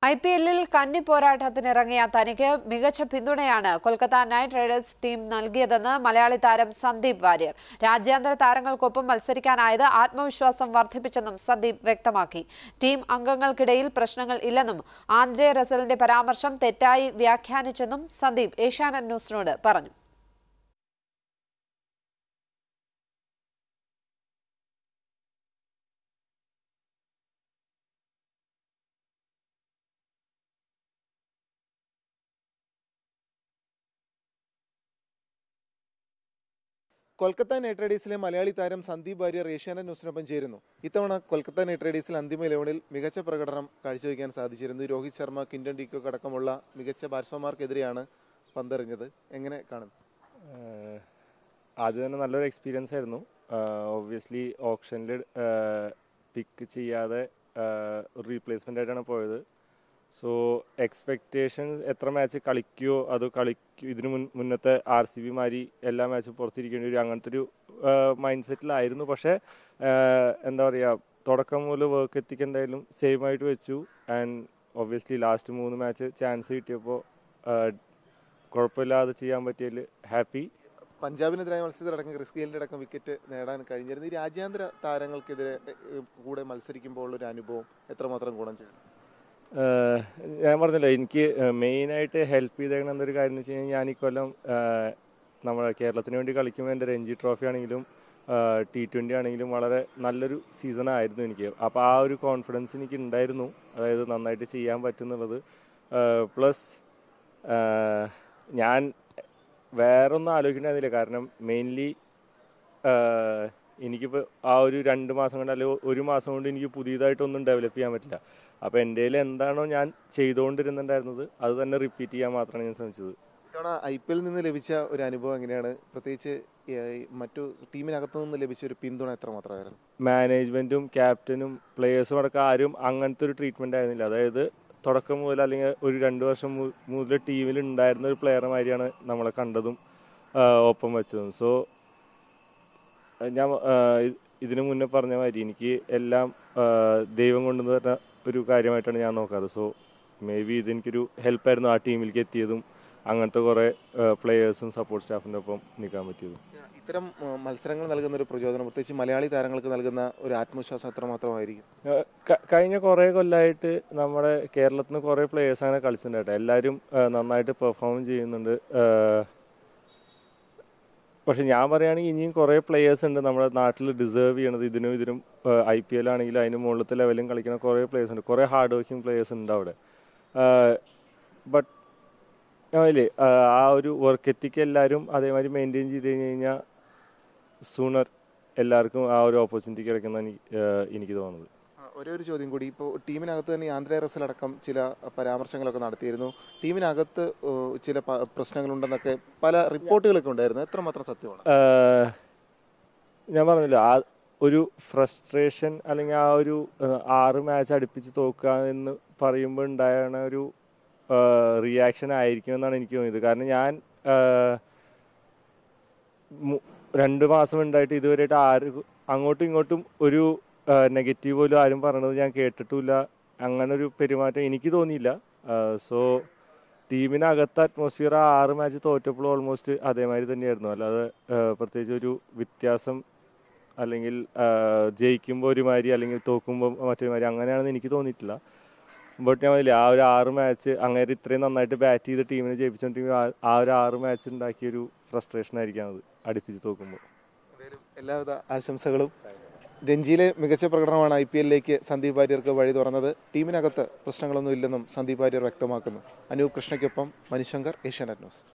I P എല്ലിൽ കന്നി പോരാട്ടത്തിനിറങ്ങിയ തനിക്ക് മികച്ച പിന്തുണയാണ് കൊൽക്കത്ത നൈറ്റ് റൈഡേഴ്സ് ടീം നൽകിയതെന്ന് മലയാളി താരം സന്ദീപ് വാര്യർ രാജ്യാന്തര താരങ്ങൾക്കൊപ്പം മത്സരിക്കാനായത് ആത്മവിശ്വാസം വർദ്ധിപ്പിച്ചെന്നും സന്ദീപ് വ്യക്തമാക്കി ടീം അംഗങ്ങൾക്കിടയിൽ പ്രശ്നങ്ങൾ ഇല്ലെന്നും ആന്ദ്രെ റസലിന്റെ പരാമർശം തെറ്റായി വ്യാഖ്യാനിച്ചെന്നും സന്ദീപ് ഏഷ്യാനെറ്റ് ന്യൂസിനോട് പറഞ്ഞു കൊൽക്കത്ത നൈറ്റ് റൈഡേഴ്സിലെ മലയാളി താരം സന്ദീപ് വാര്യർ ഏഷ്യാനെറ്റ് ന്യൂസിനൊപ്പം ചേരുന്നു ഇത്തവണ കൊൽക്കത്ത നൈറ്റ് റൈഡേഴ്സിൽ അന്തിമ ഇലവനിൽ മികച്ച പ്രകടനം കാഴ്ചവെക്കാൻ സാധിച്ചിരുന്നു രോഹിത് ശർമ്മ കിൻഡൻ ഡിക്കോക്ക് അടക്കമുള്ള മികച്ച ബാറ്റ്സ്മാൻമാർക്കെതിരെയാണ് പന്തെറിഞ്ഞത് എങ്ങനെ കാണും ആഹ് ആദ്യം തന്നെ നല്ലൊരു എക്സ്പീരിയൻസ് ആയിരുന്നു ഒബ്വിയസ്ലി ഓപ്ഷനിൽ പിക്ക് ചെയ്യാതെ ആഹ് ഒരു റീപ്ലേസ്മെൻ്റ് ആയിട്ടാണ് പോയത് സോ എക്സ്പെക്റ്റേഷൻ എത്ര മാച്ച് കളിക്കുമോ അത് കളിക്കൂ ഇതിന് മുൻ മുന്നത്തെ ആർ സി ബി മാരി എല്ലാ മാച്ചും പുറത്തിരിക്കേണ്ടി വരും അങ്ങനത്തെ ഒരു മൈൻഡ് സെറ്റിലായിരുന്നു പക്ഷേ ആഹ് എന്താ പറയുക തുടക്കം മുതൽ വർക്ക് എത്തിക്ക് എന്തായാലും സെയിം ആയിട്ട് വെച്ചു ആൻഡ് ഒബ്വിയസ്ലി ലാസ്റ്റ് മൂന്ന് മാച്ച് ചാൻസ് കിട്ടിയപ്പോൾ കുഴപ്പമില്ലാതെ ചെയ്യാൻ പറ്റിയതിൽ ഹാപ്പി പഞ്ചാബിനെതിരായ മത്സരത്തിലടക്കം ക്രിസ് ഗെയിലിന്റെ അടക്കം വിക്കറ്റ് നേടാൻ കഴിഞ്ഞിരുന്നു ഈ രാജ്യാന്തര താരങ്ങൾക്കെതിരെ ഏഹ്, കൂടെ മത്സരിക്കുമ്പോൾ ഉള്ള ഒരു അനുഭവം എത്രമാത്രം ഗുണം ചെയ്യും ഏഹ് ഞാൻ പറഞ്ഞല്ലോ എനിക്ക് മെയിനായിട്ട് ഹെൽപ്പ് ചെയ്തേക്കണ എന്തൊരു കാര്യം എന്ന് വെച്ച് കഴിഞ്ഞാൽ ഞാൻ ഈ കൊല്ലം ഏഹ് നമ്മുടെ കേരളത്തിന് വേണ്ടി കളിക്കുമ്പോൾ എൻ്റെ രഞ്ജി ട്രോഫി ആണെങ്കിലും ടി ട്വൻ്റി ആണെങ്കിലും വളരെ നല്ലൊരു സീസൺ ആയിരുന്നു എനിക്ക് അപ്പോൾ ആ ഒരു കോൺഫിഡൻസ് എനിക്ക് ഉണ്ടായിരുന്നു അതായത് നന്നായിട്ട് ചെയ്യാൻ പറ്റുന്നുള്ളത് പ്ലസ് ഞാൻ വേറെ ഒന്നും ആലോചിക്കണ്ടായിരുന്നില്ല കാരണം മെയിൻലി എനിക്കിപ്പോൾ ആ ഒരു രണ്ട് മാസം കൊണ്ട് അല്ലെങ്കിൽ ഒരു മാസം കൊണ്ട് എനിക്ക് പുതിയതായിട്ടൊന്നും ഡെവലപ്പ് ചെയ്യാൻ പറ്റില്ല അപ്പോൾ എൻ്റെ കയ്യിൽ എന്താണോ ഞാൻ ചെയ്തുകൊണ്ടിരുന്നുണ്ടായിരുന്നത് അത് തന്നെ റിപ്പീറ്റ് ചെയ്യാൻ മാത്രമാണ് ഞാൻ ശ്രമിച്ചത് ഇത്തവണ ഐ പി എല്ലിൽ നിന്ന് ലഭിച്ച ഒരു അനുഭവം എങ്ങനെയാണ് പ്രത്യേകിച്ച് ഏഹ്, മറ്റു ടീമിനകത്തു നിന്ന് ലഭിച്ച ഒരു പിന്തുണ എത്രമാത്രമായിരുന്നു മാനേജ്മെൻറ്റും ക്യാപ്റ്റനും പ്ലേയേഴ്സും അടക്കം ആരും അങ്ങനത്തെ ഒരു ട്രീറ്റ്മെൻ്റ് ആയിരുന്നില്ല അതായത് തുടക്കം മുതൽ അല്ലെങ്കിൽ ഒരു രണ്ട് വർഷം മു- മുതൽ ടീമിൽ ഉണ്ടായിരുന്ന ഒരു പ്ലെയർ മാതിരിയാണ് നമ്മളെ കണ്ടതും ആ, ഒപ്പം വെച്ചതും സോ ഞാൻ ആ, ഇ- ഇതിനു മുന്നേ പറഞ്ഞ മാതിരി എനിക്ക് എല്ലാം ആ, ദൈവം കൊണ്ടുവന്ന് തരുന്ന ഒരു കാര്യമായിട്ടാണ് ഞാൻ നോക്കാറ് സോ മേ ബി ഇതെനിക്കൊരു ഹെൽപ്പായിരുന്നു ആ ടീമിലേക്ക് എത്തിയതും അങ്ങനത്തെ കുറേ പ്ലെയേഴ്സും സപ്പോർട്ട് സ്റ്റാഫിൻ്റെ ഒപ്പം നിൽക്കാൻ പറ്റിയതും ഇത്തരം ഏഹ്, മത്സരങ്ങൾ നൽകുന്ന ഒരു പ്രചോദനം പ്രത്യേകിച്ച് മലയാളി താരങ്ങൾക്ക് നൽകുന്ന ഒരു ആത്മവിശ്വാസം എത്രമാത്രമായിരിക്കും ഏഹ് ക- കഴിഞ്ഞ കുറേ കൊല്ലമായിട്ട് നമ്മുടെ കേരളത്തിൽ നിന്ന് കുറേ പ്ലേയേഴ്സ് അങ്ങനെ കളിച്ചിട്ടുണ്ട് കേട്ടോ എല്ലാവരും ഏഹ് നന്നായിട്ട് പെർഫോം ചെയ്യുന്നുണ്ട് ഏഹ് പക്ഷെ ഞാൻ പറയുകയാണെങ്കിൽ ഇനിയും കുറേ പ്ലേയേഴ്സ് ഉണ്ട് നമ്മുടെ നാട്ടിൽ ഡിസേർവ് ചെയ്യണത് ഇതിനും ഇതിനും ഐ പി എൽ ആണെങ്കിലും അതിന് മുകളിലത്തെ ലെവലും കളിക്കുന്ന കുറേ പ്ലേയേഴ്സ് ഉണ്ട് കുറേ ഹാർഡ് വർക്കിംഗ് പ്ലേയേഴ്സ് ഉണ്ട് അവിടെ ബട്ട് ഇല്ലേ ആ ഒരു വർക്ക് എത്തിക്ക് എല്ലാവരും അതേമാതിരി മെയിൻറ്റെയിൻ ചെയ്ത് കഴിഞ്ഞ് കഴിഞ്ഞാൽ സൂണർ എല്ലാവർക്കും ആ ഒരു ഓപ്പർച്യൂണിറ്റി കിടക്കുന്ന എനിക്ക് തോന്നുന്നത് ആ, ഒരേ ഒരു ചോദ്യം കൂടി ഇപ്പോൾ ടീമിനകത്ത് തന്നെ ഈ ആന്ധ്ര റസലടക്കം ചില പരാമർശങ്ങളൊക്കെ നടത്തിയിരുന്നു ടീമിനകത്ത് ഏഹ്, ചില പ- പ്രശ്നങ്ങളുണ്ടെന്നൊക്കെ പല റിപ്പോർട്ടുകളൊക്കെ ഉണ്ടായിരുന്നു എത്രമാത്രം സത്യമാണ് ആഹ് ഞാൻ പറഞ്ഞില്ല ആ ഒരു ഫ്രസ്ട്രേഷൻ അല്ലെങ്കിൽ ആ ഒരു ആഹ് ആറ് മാച്ച് അടുപ്പിച്ച് തോക്കുക എന്ന് പറയുമ്പോൾ ഉണ്ടായ ഒരു റിയാക്ഷൻ ആയിരിക്കും എന്നാണ് എനിക്ക് തോന്നിയത് കാരണം ഞാൻ ആഹ് മു- രണ്ട് മാസം ഉണ്ടായിട്ട് ഇതുവരെയായിട്ട് ആരും അങ്ങോട്ടും ഇങ്ങോട്ടും ഒരു നെഗറ്റീവ് പോലും ആരും പറയണത് ഞാൻ കേട്ടിട്ടുമില്ല അങ്ങനെ ഒരു പെരുമാറ്റം എനിക്ക് തോന്നിയില്ല സോ ടീമിനകത്ത് അറ്റ്മോസ്ഫിയർ ആ ആറ് മാച്ച് തോറ്റപ്പോൾ ഓൾമോസ്റ്റ് അതേമാതിരി തന്നെയായിരുന്നു അല്ലാതെ ആ, പ്രത്യേകിച്ച് ഒരു വ്യത്യാസം അല്ലെങ്കിൽ ആ, ജയിക്കുമ്പോൾ ഒരുമാതിരി അല്ലെങ്കിൽ തോക്കുമ്പോൾ മറ്റൊരുമാതിരി അങ്ങനെയാണെന്ന് എനിക്ക് തോന്നിയിട്ടില്ല ബട്ട് ഞാൻ പറഞ്ഞില്ലേ ആ ഒരു ആറ് മാച്ച് അങ്ങനെ ഇത്രയും നന്നായിട്ട് ബാറ്റ് ചെയ്ത് ടീമിനെ ജയിപ്പിച്ചുകൊണ്ടിരിക്കുമ്പോൾ ആ- ആ ഒരു ആറ് മാച്ച് ഉണ്ടാക്കിയൊരു ഫ്രസ്ട്രേഷൻ ആയിരിക്കും അത് അടുപ്പിച്ച് തോക്കുമ്പോൾ എന്തായാലും എല്ലാവിധ ആശംസകളും രഞ്ജിയിലെ മികച്ച പ്രകടനമാണ് ഐ പി എല്ലിലേക്ക് സന്ദീപ് വാര്യർക്ക് വഴി തുറന്നത് ടീമിനകത്ത് പ്രശ്നങ്ങളൊന്നും ഇല്ലെന്നും സന്ദീപ് വാര്യർ വ്യക്തമാക്കുന്നു അനൂപ് കൃഷ്ണയ്ക്കൊപ്പം മനുശങ്കർ ഏഷ്യാനെറ്റ് ന്യൂസ്